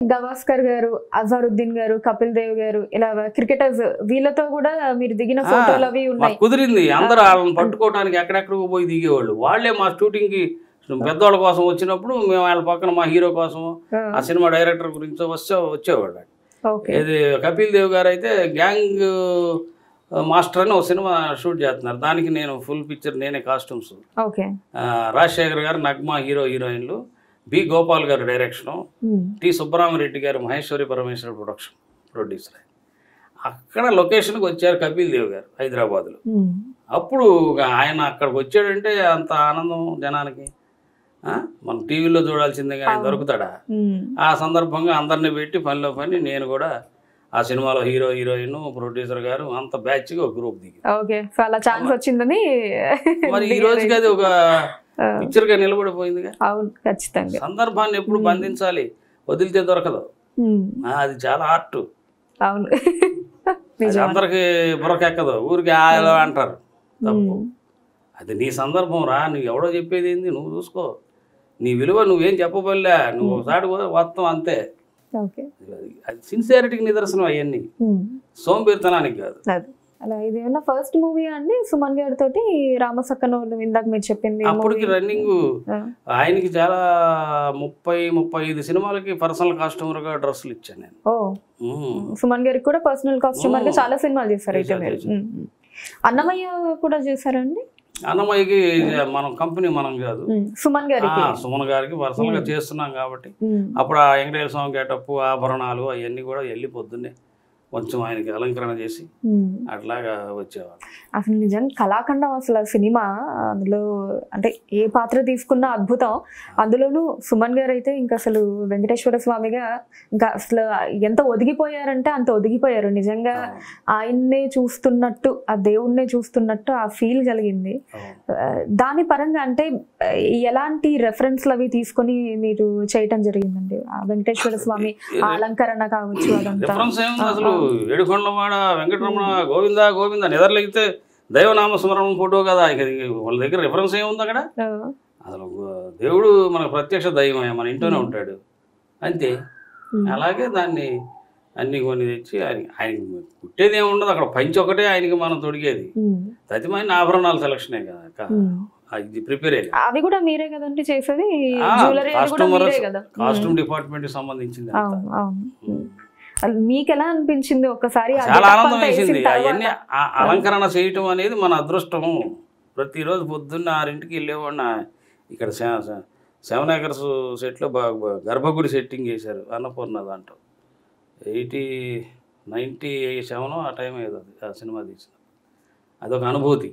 గవాస్కర్ గారు అజారుద్దీన్ గారు కపిల్ దేవ్ గారు ఇలా క్రికెటర్స్ వీళ్ళతో కూడా మీరు దిగిన ఫోటోలు అవి మాకు ఉన్నాయి కుదిరింది అందరూ వాళ్ళని పట్టుకోవడానికి ఎక్కడెక్కడికి పోయి దిగేవాళ్ళు వాళ్ళే మా షూటింగ్కి పెద్దవాళ్ళ కోసం వచ్చినప్పుడు మేము వాళ్ళ పక్కన మా హీరో కోసం ఆ సినిమా డైరెక్టర్ గురించి వస్తే వచ్చేవాళ్ళు ఓకే ఇది కపిల్ దేవ్ గారు అయితే గ్యాంగ్ మాస్టర్ అని ఒక సినిమా షూట్ చేస్తున్నారు దానికి నేను ఫుల్ పిక్చర్ నేనే costumes okay Rajasekhar garu Nagma hero హీరోయిన్లు B Gopal garu direction T సుబ్బరామరెడ్డి గారు మహేశ్వరి పరమేశ్వర ప్రొడక్షన్ ప్రొడ్యూసర్ అక్కడ లొకేషన్కి వచ్చారు కపిల్ దేవ్ గారు హైదరాబాద్లో అప్పుడు ఆయన అక్కడికి వచ్చాడంటే అంత ఆనందం జనానికి ఆ? మనం టీవీలో చూడాల్సిందే కానీ అవును. దొరుకుతాడా ఆ సందర్భంగా అందరిని పెట్టి పనిలో పని నేను కూడా ఆ సినిమాలో హీరో హీరోయిన్ ప్రొడ్యూసర్ గారు అంత బ్యాచ్గా ఒక గ్రూప్ దిగి ఓకే సో అలా ఛాన్స్ వచ్చిందని మరి ఈ రోజుకి అది ఒక ఆ, పిక్చర్గా నిలబడిపోయిందిగా అవును ఖచ్చితంగా సందర్భాన్ని ఎప్పుడు బంధించాలి వదిలితే దొరకదు ఉమ్, ఆ, అది చాలా ఆర్ట్ అవును అది నిజం అందరికి బుర్రకెక్కదు ఊరికి ఆలో అంటారు తప్పు ఉమ్, అది నీ సందర్భం రా నువ్వు ఎవడో చెప్పేది ఏంది నువ్వు చూసుకో నీ విలువ నువ్వేం చెప్పబోలే నువ్వు ఒకసారి మొత్తం అంతే ఓకే అది- అది సిన్సియారిటీకి నిదర్శనం అవన్నీ ఉమ్, సోంబేరితనానికి కాదు అది అలా ఇది ఏమన్నా ఫస్ట్ మూవీ అండి సుమన్ గారి తోటి రామసక్కనోళ్ళు ఇందాక మీరు చెప్పింది ఏ అప్పటికి movie? రన్నింగ్ ఆ, ఆయనకి చాలా ముప్పై ముప్పై ఐదు సినిమాలకి పర్సనల్ కాస్ట్యూమర్గా డ్రెస్సులు ఇచ్చాను నేను ఓ ఉమ్. సుమన్ గారికి కూడా పర్సనల్ కాస్ట్యూమర్ గా ఓ. చాలా సినిమాలు చేశారు అయితే చేశారు, మీరు చేశారు. ఉమ్, ఉమ్. అన్నమయ్య కూడా చేశారండి అన్నమయ్యకి మనం కంపెనీ మనం కాదు ఉమ్, సుమన్ ఆ, గారికి సుమన్ గారికి పర్సనల్గా చేస్తున్నాం కాబట్టి ఉమ్, అప్పుడు ఆ వెంకటేశ్వర స్వామి గేటప్పు ఆభరణాలు అవన్నీ కూడా వెళ్ళి పొద్దున్నే కొంచెం ఆయనకి అలంకరణ చేసి ఉమ్. అట్లాగా వచ్చేవాళ్ళు అసలు నిజంగా కళాఖండం అసలు ఆ సినిమా అందులో అంటే ఏ పాత్ర తీసుకున్నా అద్భుతం అందులోనూ సుమన్ గారు అయితే ఇంకా అసలు వెంకటేశ్వర స్వామిగా ఇంకా అసలు ఎంత ఒదిగిపోయారంటే అంత ఒదిగిపోయారు నిజంగా ఆయన్నే చూస్తున్నట్టు ఆ దేవుణ్ణే చూస్తున్నట్టు ఆ ఫీల్ కలిగింది అవును. ఆ, దాని పరంగా అంటే ఆ, ఎలాంటి రెఫరెన్స్లు అవి తీసుకొని మీరు చేయటం జరిగిందండి ఆ వెంకటేశ్వర స్వామి ఆ అలంకరణ కావచ్చు అదంతా డిఫరెన్స్ ఏముంది అసలు ఏడుకొండలవాడ వెంకటరమణ గోవింద గోవింద నిద్రలేగితే దైవనామ స్మరణం ఫోటో కదా ఇక ఇది వాళ్ళ దగ్గర రిఫరెన్స్ ఏముంది అక్కడ ఆ, అసలు దేవుడు మనకు ప్రత్యక్ష దైవమే మన ఇంట్లోనే ఉంటాడు అంతే ఉమ్, అలాగే దాన్ని అన్ని కొన్ని తెచ్చి ఆయన ఆయనకి పుట్టేది ఏమి ఉండదు అక్కడ పంచి ఒకటే ఆయనకి మనం తొడిగేది ఉమ్, తతిమైన ఆభరణాల సెలక్షనే కదా కా- ఉమ్. ఆ ఇది ప్రిపేర్ అయ్యేది అవి కూడా మీరే కదండి చేసేది ఆ, జ్యువెలరీ అది కూడా కాస్ట్యూమర్ మీరే కదా కాస్ట్యూమ్ డిపార్ట్మెంట్ సంబంధించింది అంతా. అవును అవును అసలు మీకు ఎలా అనిపించింది ఒకసారి ఆ చాలా getup ఆనందం అంతా వేసిన వేసింది తర్వాత? అవన్నీ ఆ అలంకరణ చేయటం అనేది మన అదృష్టము ప్రతిరోజు పొద్దున్న ఆరింటికి వెళ్ళేవాడిన ఇక్కడ శ- శ- సెవెన్ ఏకర్స్ సెట్లో బాగా గర్భగుడి సెట్టింగ్ చేశారు అన్నపూర్ణ దాంట్లో ఎయిటీ నైంటీ సెవెన్ ఆ టైం ఏదో అది, ఆ సినిమా తీసిన అదొక అనుభూతి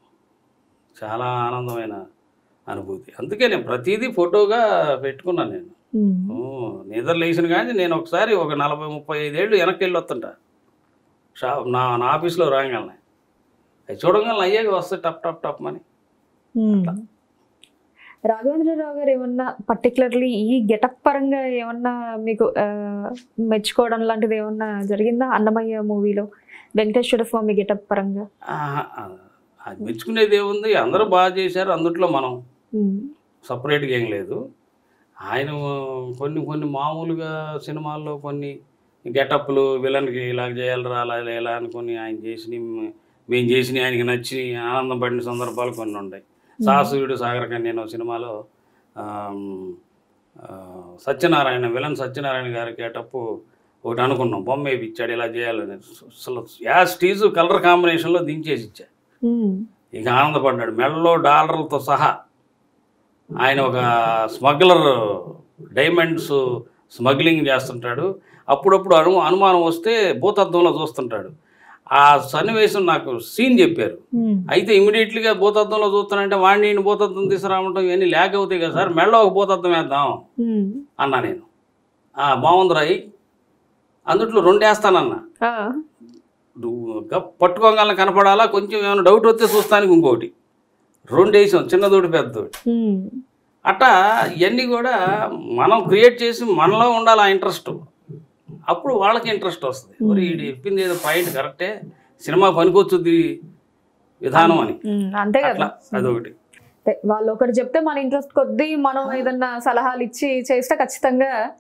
చాలా ఆనందమైన అనుభూతి అందుకే నేను ప్రతిదీ ఫోటోగా పెట్టుకున్నాను నేను ఉమ్, ఓ, నిద్ర లేచిన కానీ నేను ఒకసారి ఒక నలభై ముప్పై ఐదేళ్ళు వెనక్కి వెళ్ళి వస్తుంటా షా నా నా ఆఫీస్లో రాగలనే అవి చూడగలను అయ్యాక వస్తే టప్ టప్ టప్ అని ఉమ్. రాఘవేంద్రరావు గారు ఏమన్నా పర్టికులర్లీ ఈ గెటప్ పరంగా ఏమన్నా మీకు ఆ, మెచ్చుకోవడం లాంటిది ఏమన్నా జరిగిందా అన్నమయ్య మూవీలో వెంకటేశ్వర స్వామి గెటప్ పరంగా ఆహా, ఆ, అది మెచ్చుకునేది ఏముంది అందరూ బాగా చేశారు అందుట్లో మనం ఉమ్, సపరేట్గా ఏం లేదు ఆయన కొన్ని కొన్ని మామూలుగా సినిమాల్లో కొన్ని గెటప్లు విలన్కి ఇలా చేయాలరా అలా ఇలా అనుకొని ఆయన చేసిన మేము చేసిన ఆయనకి నచ్చి ఆనందం పడిన సందర్భాలు కొన్ని ఉంటాయి సాహసూయుడు సాగర కన్యను సినిమాలో ఆమ్, ఆ, సత్యనారాయణ విలన్ సత్యనారాయణ గారి గెటప్ ఒకటి అనుకున్నాం బొమ్మ వేయించాడు ఇలా చేయాలని అసలు యాజ్ టీజు కలర్ కాంబినేషన్లో దించేసి ఇచ్చా ఉమ్, ఇక ఆనందపడ్డాడు మెడలో డాలర్లతో సహా ఆయన ఒక స్మగ్లర్ డైమండ్స్ స్మగ్లింగ్ చేస్తుంటాడు అప్పుడప్పుడు అను అనుమానం వస్తే భూతత్వంలో చూస్తుంటాడు ఆ సన్నివేశం నాకు సీన్ చెప్పారు ఉమ్, అయితే ఇమీడియట్లీగా భూతత్వంలో చూస్తానంటే వాడిని ఈయన భూతత్వం తీసుకురావటం ఇవన్నీ లేక అవుతాయి కదా సార్ మెడలో ఒక భూతత్వం వేద్దాం ఉమ్, అన్నా నేను "ఆ, బాగుంది రాయి అందుట్లో రెండు వేస్తానన్నా ఆ, నువ్వు గప్ పట్టుకోగలను కనపడాలా కొంచెం ఏమైనా డౌట్ వస్తే చూస్తానికి ఇంకోటి రెండు వేసాం చిన్నదోటి పెద్దదోటి ఉమ్, అట్టా ఇవన్నీ కూడా మనం క్రియేట్ చేసి మనలో ఉండాలి ఆ ఇంట్రెస్ట్ అప్పుడు వాళ్ళకి ఇంట్రెస్ట్ వస్తుంది మరి వీడు చెప్పింది ఏదో పాయింట్ కరెక్టే సినిమా పనికొచ్చుద్ది విధానం అని ఉమ్, అంతే అట్లా కదా అదొకటి అంతే. వాళ్ళు ఒకటి చెప్తే మన ఇంట్రెస్ట్ కొద్దీ మనం ఏదన్నా సలహాలు ఇచ్చి చేస్తే ఖచ్చితంగా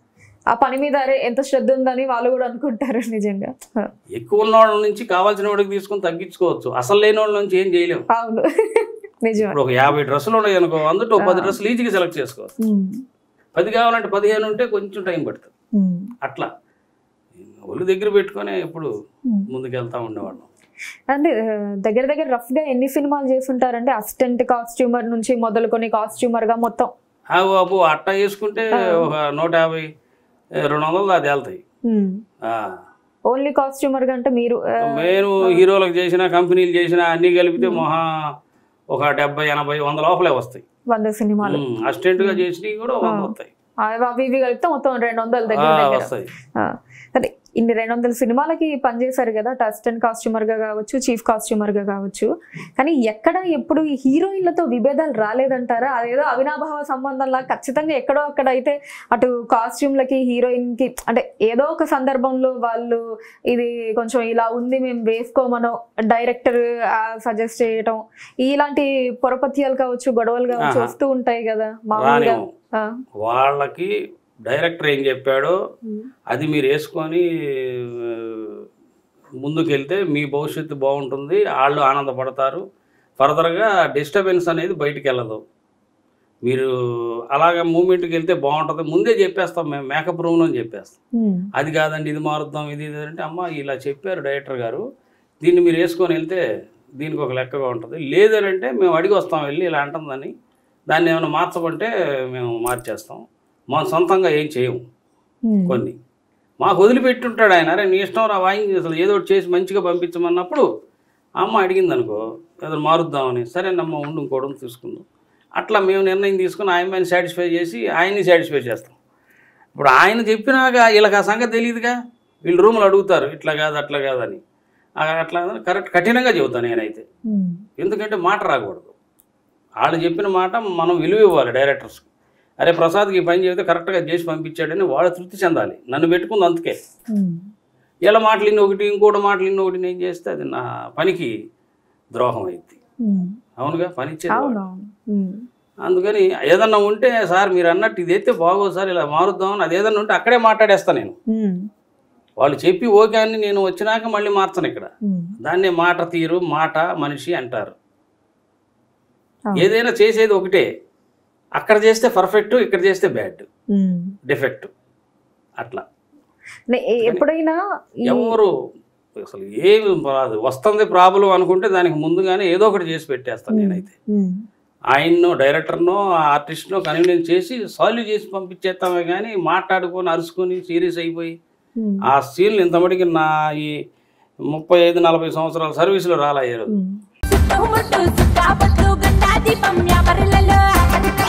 ఆ పని మీద అరే ఎంత శ్రద్ధ ఉందని వాళ్ళు కూడా అనుకుంటారు నిజంగా ఎక్కువ ఉన్న వాళ్ళ నుంచి కావాల్సిన వాడికి తీసుకొని తగ్గించుకోవచ్చు అసలు లేని వాళ్ళ నుంచి ఏం చేయలేము అవును నిజమే ఇప్పుడు ఒక యాభై డ్రెస్సులు ఉన్నాయి అనుకో అందులో ఒక పది డ్రెస్సులు ఈజీగా సెలెక్ట్ చేసుకోవచ్చు ఉమ్. పది కావాలంటే పదిహేను ఉంటే కొంచెం టైం పడుతుంది ఉమ్. అట్లా ఒళ్ళు దగ్గర పెట్టుకొని ఎప్పుడు ఉమ్. ముందుకెళ్తా ఉండేవాళ్ళం అంటే ఆ, దగ్గర దగ్గర రఫ్ గా ఎన్ని సినిమాలు చేస్తుంటారంటే అసిస్టెంట్ కాస్ట్యూమర్ నుంచి మొదలుకొని కాస్ట్యూమర్ గా మొత్తం ఆ బాబు అట్ట వేసుకుంటే ఒక నూట యాభై ఏ, రెండు వందలు దాకా తేలుతాయి ఆ. ఓన్లీ కాస్ట్యూమర్ గా అంటే మీరు ఆ, నేను హీరోలకు చేసిన కంపెనీలు చేసిన అన్ని కలిపితే మహా ఒక డెబ్బై ఎనభై వంద లోపలే వస్తాయి వంద సినిమాలు అసిస్టెంట్ గా చేసినవి కూడా వంద వస్తాయి ఆ, అవి ఇవి కలిపితే మొత్తం రెండు వందల ఆ, దగ్గర దగ్గర వస్తాయి ఆ, సరే ఇన్ని రెండు వందల సినిమాలకి పనిచేశారు కదా అసిస్టెంట్ కాస్ట్యూమర్ గా కావచ్చు చీఫ్ కాస్ట్యూమర్ గా కావచ్చు కానీ ఎక్కడ ఎప్పుడు ఈ హీరోయిన్లతో విభేదాలు రాలేదంటారా అదేదో అవినాభావ సంబంధంలా ఖచ్చితంగా ఎక్కడో అక్కడ అయితే అటు కాస్ట్యూమ్లకి హీరోయిన్ కి అంటే ఏదో ఒక సందర్భంలో వాళ్ళు ఇది కొంచెం ఇలా ఉంది మేము వేసుకోమనో డైరెక్టర్ సజెస్ట్ చేయటం ఇలాంటి పొరపత్యాలు కావచ్చు గొడవలు కావచ్చు ఆహా. వస్తూ ఉంటాయి కదా మామూలుగా రానివ్వం ఆ. వాళ్ళకి డైరెక్టర్ ఏం చెప్పాడో ఉమ్. అది మీరు వేసుకొని ఆ, ముందుకెళ్తే మీ భవిష్యత్తు బాగుంటుంది వాళ్ళు ఆనందపడతారు ఫర్దర్గా డిస్టర్బెన్స్ అనేది బయటికి వెళ్ళదు మీరు అలాగ మూమెంట్కి వెళ్తే బాగుంటుంది ముందే చెప్పేస్తాం మేము మేకప్ రూమ్లో చెప్పేస్తాం ఉమ్. అది కాదండి ఇది మారుద్దాం ఇది ఇది అంటే అమ్మ ఇలా చెప్పారు డైరెక్టర్ గారు దీన్ని మీరు వేసుకొని వెళ్తే దీనికి ఒక లెక్కగా ఉంటుంది లేదని అంటే మేము అడిగి వస్తాం వెళ్ళి ఇలా అంటుందని దాన్ని ఏమైనా మార్చమంటే మేము మార్చేస్తాం మా సొంతంగా ఏం చేయము ఉమ్. కొన్ని మాకు వదిలిపెట్టుంటాడు ఆయన అరే నీ ఇష్టం రా వాయించి అసలు ఏదో ఒకటి చేసి మంచిగా పంపించమన్నప్పుడు అమ్మ అడిగింది అనుకో ఏదో మారుద్దామని సరేనమ్మ ఉండు ఇంకోటి తీసుకుందాం అట్లా మేము నిర్ణయం తీసుకుని ఆయన సాటిస్ఫై చేసి ఆయన్ని సాటిస్ఫై చేస్తాం ఇప్పుడు ఆయన చెప్పినాక వీళ్ళకి ఆ సంగతి తెలియదుగా వీళ్ళు రూములు అడుగుతారు ఇట్లా కాదు అట్లా కాదని ఆ అట్లా కాదని కరెక్ట్ కఠినంగా చెబుతాను నేనైతే ఉమ్. ఎందుకంటే మాట రాకూడదు వాళ్ళు చెప్పిన మాట మనం విలువ ఇవ్వాలి డైరెక్టర్స్కి అరే ప్రసాద్కి ఈ పని చెబితే కరెక్ట్గా చేసి పంపించాడని వాళ్ళు తృప్తి చెందాలి నన్ను పెట్టుకుంది అందుకే ఉమ్. ఇలా మాటలు ఇన్ని ఒకటి ఇంకోటి మాటలు ఇన్ని ఒకటి నేను చేస్తే అది నా పనికి ద్రోహం అయింది ఉమ్. అవునుగా పని ఇచ్చేది వాడు. అవునవును ఉమ్. అందుకని ఏదన్నా ఉంటే సార్ మీరు అన్నట్టు ఇది అయితే బాగోదు సార్ ఇలా మారుద్దామని అది ఏదన్నా ఉంటే అక్కడే మాట్లాడేస్తాను నేను ఉమ్. వాళ్ళు చెప్పి ఓకే అని నేను వచ్చినాక మళ్ళీ మార్చను ఇక్కడ ఉమ్. దాన్నే మాట తీరు మాట మనిషి అంటారు అవును. ఏదైనా చేసేది ఒకటే అక్కడ చేస్తే పర్ఫెక్ట్ ఇక్కడ చేస్తే బ్యాడ్ ఉమ్. డిఫెక్ట్ అట్లా నే- ఏ- ఎప్పుడైనా ఈ- ఎవరు అసలు ఏమి రాదు వస్తుంది ప్రాబ్లం అనుకుంటే దానికి ముందుగానే ఏదో ఒకటి చేసి పెట్టేస్తాను నేనైతే ఉమ్. ఆయన్నో డైరెక్టర్నో ఆర్టిస్ట్నో కన్వీనియన్స్ చేసి సాల్వ్ చేసి పంపించేస్తామే కానీ మాట్లాడుకొని అరుచుకొని సీరియస్ అయిపోయి ఉమ్. ఆ సీన్లు ఇంతమటికి నా ఈ ముప్పై ఐదు నలభై సంవత్సరాల సర్వీసులో రాలా ఈ రోజు ఉమ్. సుత్తు ముట్టు సుత్తాపట్టు గండా దీపం యావరిలలో